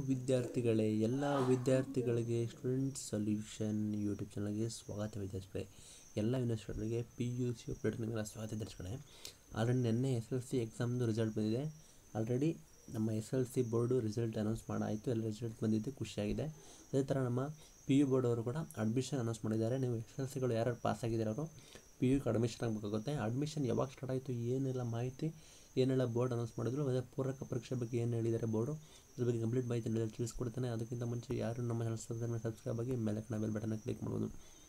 ವಿದ್ಯಾರ್ಥಿಗಳೇ ಎಲ್ಲ ವಿದ್ಯಾರ್ಥಿಗಳಿಗೆ ಸ್ಟೂಡೆಂಟ್ ಸೊಲ್ಯೂಷನ್ ಯೂಟ್ಯೂಬ್ ಚಾನಲ್ಗೆ ಸ್ವಾಗತ ವಿದ್ಯಾರ್ಥಿಗಳೇ ಎಲ್ಲ ಯೂನಿವರ್ಸಿಟಿಗಳಿಗೆ ಪಿ ಯು ಸಿ ಅಪ್ಡೇಟ್ ನಿಮಗೆ ಸ್ವಾಗತ ವಿದ್ಯಾರ್ಥಿಗಳೇ ಆಲ್ರೆಡಿ ನಿನ್ನೆ ಎಸ್ ಎಲ್ ಸಿ ಎಕ್ಸಾಮ್ದು ರಿಸಲ್ಟ್ ಬಂದಿದೆ ಆಲ್ರೆಡಿ ನಮ್ಮ S L C board result announce ಮಾಡಾಯಿತು ಎಲ್ಲ ರಿಸಲ್ಟ್ ಬಂದಿದ್ದು ಖುಷಿಯಾಗಿದೆ ಅದೇ ಥರ ನಮ್ಮ ಪಿ ಯು ಬೋರ್ಡ್ ಅವರು ಕೂಡ ಅಡ್ಮಿಷನ್ ಅನೌನ್ಸ್ ಮಾಡಿದ್ದಾರೆ ನೀವು ಎಸ್ ಎಲ್ ಸಿಗಳು ಯಾರ್ಯಾರು ಪಾಸ್ ಆಗಿದ್ದಾರೆ ಅವರು ಪಿ ಯುಗೆ ಅಡ್ಮಿಷನ್ ಆಗಬೇಕಾಗುತ್ತೆ ಅಡ್ಮಿಷನ್ ಯಾವಾಗ ಸ್ಟಾರ್ಟ್ ಆಯಿತು ಏನೆಲ್ಲ ಮಾಹಿತಿ ಏನೆಲ್ಲ ಬೋರ್ಡ್ ಅನೌನ್ಸ್ ಮಾಡಿದ್ರು ಅದೇ ಪೂರಕ ಪರೀಕ್ಷೆ ಬಗ್ಗೆ ಏನು ಹೇಳಿದ್ದಾರೆ ಬೋರ್ಡು ಅದ್ರ ಬಗ್ಗೆ ಕಂಪ್ಲೀಟ್ ಮಾಹಿತಿ ನೀಡಲು ತಿಳಿಸ್ಕೊಡ್ತಾನೆ ಅದಕ್ಕಿಂತ ಮುಂಚೆ ಯಾರು ನಮ್ಮ ಚಾನಲ್ ಸಬ್ಸ್ಕ್ರೈಬ್ ಆಗಿ ಮೇಲೆ ಕಣ ಬೆಲ್ ಬಟನ್ನ ಕ್ಲಿಕ್ ಮಾಡ್ಬೋದು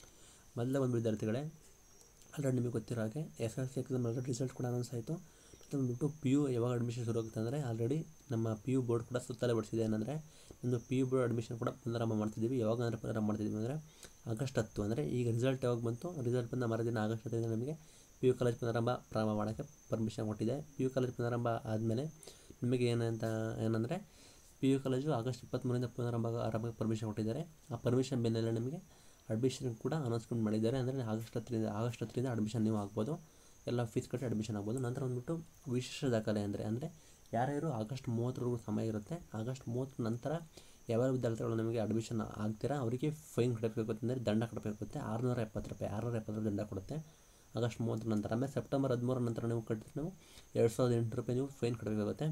ಮೊದಲ ಒಂದು ವಿದ್ಯಾರ್ಥಿಗಳೇ ಆಲ್ರೆಡಿ ನಿಮಗೆ ಗೊತ್ತಿರೋ ಹಾಗೆ S L C exam already result ಕೂಡ ಅನೌನ್ಸ್ ಆಯಿತು ಮತ್ತು ಬಂದ್ಬಿಟ್ಟು ಪಿ ಯು ಯಾವಾಗ ಅಡ್ಮಿಷನ್ ಶುರು ಆಗುತ್ತೆ ಅಂದರೆ ಆಲ್ರೆಡಿ ನಮ್ಮ ಪಿ ಯು ಬೋರ್ಡ್ ಕೂಡ ಸುತ್ತಲೇ ಬಡಿಸಿದೆ ಏನಂದರೆ ನಮ್ಮದು ಪಿ ಯು ಬೋರ್ಡ್ ಅಡ್ಮಿಷನ್ ಕೂಡ ಪುನರಾರಂಭ ಮಾಡ್ತಿದ್ದೀವಿ ಯಾವಾಗ ಅಂದರೆ ಪುನರಾರಂಭ ಮಾಡ್ತಿದ್ದೀವಿ ಅಂದರೆ ಆಗಸ್ಟ್ ಹತ್ತು ಅಂದರೆ ಈಗ ರಿಸಲ್ಟ್ ಯಾವಾಗ ಬಂತು ರಿಸಲ್ಟ್ ಬಂದ ಮರುದಿನ ಆಗಸ್ಟ್ ಹತ್ತರಿಂದ ನಮಗೆ ಪಿ ಯು ಕಾಲೇಜ್ ಪುನರಾರಂಭ ಪ್ರಾರಂಭ ಮಾಡೋಕ್ಕೆ ಪರ್ಮಿಷನ್ ಕೊಟ್ಟಿದೆ ಪಿ ಯು ಕಾಲೇಜ್ ಪುನರಾರಂಭ ಆದಮೇಲೆ ನಿಮಗೆ ಏನಂತ ಏನಂದರೆ ಪಿ ಯು ಕಾಲೇಜು ಆಗಸ್ಟ್ ಇಪ್ಪತ್ತ್ಮೂರರಿಂದ ಪುನರಾರಂಭ ಆರಂಭಕ್ಕೆ ಪರ್ಮಿಷನ್ ಕೊಟ್ಟಿದ್ದಾರೆ ಆ ಪರ್ಮಿಷನ್ ಬೆನ್ನಲ್ಲೇ ನಿಮಗೆ ಅಡ್ಮಿಷನ್ ಕೂಡ ಅನೌನ್ಸ್ಮೆಂಟ್ ಮಾಡಿದ್ದಾರೆ ಅಂದರೆ ಆಗಸ್ಟ್ ಹತ್ತರಿಂದ ಆಗಸ್ಟ್ ಹತ್ತರಿಂದ ಅಡ್ಮಿಷನ್ ನೀವು ಆಗ್ಬೋದು ಎಲ್ಲ ಫೀಸ್ ಕಟ್ಟಿ ಅಡ್ಮಿಷನ್ ಆಗ್ಬೋದು ನಂತರ ಬಂದ್ಬಿಟ್ಟು ವಿಶೇಷ ದಾಖಲೆ ಅಂದರೆ ಅಂದರೆ ಯಾರ್ಯಾರು ಆಗಸ್ಟ್ ಮೂವತ್ತರವರೆಗೂ ಸಮಯ ಇರುತ್ತೆ ಆಗಸ್ಟ್ ಮೂವತ್ತರ ನಂತರ ಯಾವ್ಯಾವ ವಿದ್ಯಾರ್ಥಿಗಳು ನಮಗೆ ಅಡ್ಮಿಷನ್ ಆಗ್ತೀರಾ ಅವರಿಗೆ ಫೈನ್ ಕಟ್ಟಬೇಕಾಗುತ್ತೆ ಅಂದರೆ ದಂಡ ಕಟ್ಟಬೇಕಾಗುತ್ತೆ ಆರುನೂರ ಎಪ್ಪತ್ತು ರೂಪಾಯಿ ಆರುನೂರ ಎಪ್ಪತ್ತು ರೂಪಾಯಿ ದಂಡ ಕೊಡುತ್ತೆ ಆಗಸ್ಟ್ ಮೂವತ್ತರ ನಂತರ ಆಮೇಲೆ ಸೆಪ್ಟೆಂಬರ್ ಹದಿಮೂರರ ನಂತರ ನೀವು ಕಟ್ಟಿದ್ರೆ ನೀವು ಎರಡು ಸಾವಿರದ ಎಂಟು ರೂಪಾಯಿ ನೀವು ಫೈನ್ ಕಟ್ಟಬೇಕಾಗುತ್ತೆ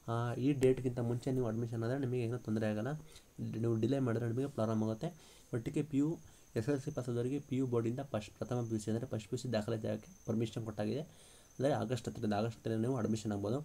ಈ ಡೇಟ್ಗಿಂತ ಮುಂಚೆ ನೀವು ಅಡ್ಮಿಷನ್ ಆದರೆ ನಿಮಗೆ ಏನೂ ತೊಂದರೆ ಆಗೋಲ್ಲ ನೀವು ಡಿಲೇ ಮಾಡಿದ್ರೆ ನಿಮಗೆ ಪ್ರಾರಂಭ ಆಗುತ್ತೆ ಒಟ್ಟಿಗೆ P U S L C pass ಆದವರಿಗೆ ಪಿ ಯು ಬೋರ್ಡಿಂದ ಫಸ್ಟ್ ಪ್ರಥಮ ಪಿ ಯು ಸಿ ಅಂದರೆ ಫಸ್ಟ್ ಪಿ ಯು ಸಿ ದಾಖಲೆ ತೆಗೆಯೋಕ್ಕೆ ಪರ್ಮಿಷನ್ ಕೊಟ್ಟಾಗಿದೆ ಅಂದರೆ ಆಗಸ್ಟ್ ಹತ್ತರಿಂದ ಆಗಸ್ಟ್ ಹತ್ತರಿಂದ ನೀವು ಅಡ್ಮಿಷನ್ ಆಗ್ಬೋದು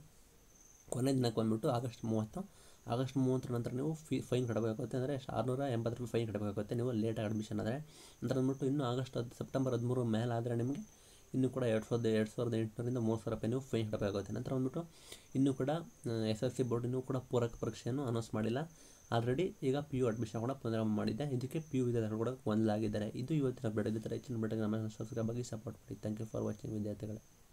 ಕೊನೆ ದಿನಕ್ಕೆ ಬಂದುಬಿಟ್ಟು ಆಗಸ್ಟ್ ಮೂವತ್ತು ಆಗಸ್ಟ್ ಮೂವತ್ತರ ನಂತರ ನೀವು ಫೀ ಫೈನ್ ಕಟ್ಟಬೇಕಾಗುತ್ತೆ ಅಂದರೆ ಆರುನೂರ ಎಂಬತ್ತು ರೂಪಾಯಿ ಫೈನ್ ಕಟ್ಟಬೇಕಾಗುತ್ತೆ ನೀವು ಲೇಟಾಗಿ ಅಡ್ಮಿಷನ್ ಆದರೆ ನಂತರ ಬಂದ್ಬಿಟ್ಟು ಇನ್ನೂ ಆಗಸ್ಟ್ ಹತ್ತು ಸೆಪ್ಟೆಂಬರ್ ಹದಿಮೂರು ಮೇಲೆ ಆದರೆ ನಿಮಗೆ ಇನ್ನೂ ಕೂಡ ಎರಡು ಸಾವಿರದ ಎರಡು ಸಾವಿರದ ಎಂಟುನೂರಿಂದ ಮೂರು ಸಾವಿರ ರೂಪಾಯಿ ನೀವು ಫೈನ್ ಕಟ್ಟಬೇಕಾಗುತ್ತೆ ನಂತರ ಬಂದ್ಬಿಟ್ಟು ಇನ್ನೂ ಕೂಡ ಎಸ್ ಎಲ್ ಸಿ ಬೋರ್ಡ್ ಇನ್ನೂ ಕೂಡ ಪೂರಕ ಪರೀಕ್ಷೆಯನ್ನು ಅನೌನ್ಸ್ ಮಾಡಿಲ್ಲ ಆಲ್ರೆಡಿ ಈಗ ಪಿ ಯು ಅಡ್ಮಿಷನ್ ಕೂಡ ಪುನರಾರಂಭ ಮಾಡಿದ್ದೆ ಇದಕ್ಕೆ ಪಿ ಯು ವಿದ್ಯಾರ್ಥಿಗಳು ಕೂಡ ಒಂದಾಗಿದ್ದಾರೆ ಇದು ಇವತ್ತಿನ ಅಪ್ಡೇಟ್ ಇದೇ ಥರ ಹೆಚ್ಚಿನ ಅಪ್ಡೇಟ್ ನಮ್ಮ ಸಬ್ಸ್ಕ್ರೈಬ್ ಆಗಿ ಸಪೋರ್ಟ್ ಮಾಡಿ ಥ್ಯಾಂಕ್ ಯು ಫಾರ್ ವಾಚಿಂಗ್ ವಿದ್ಯಾರ್ಥಿಗಳೇ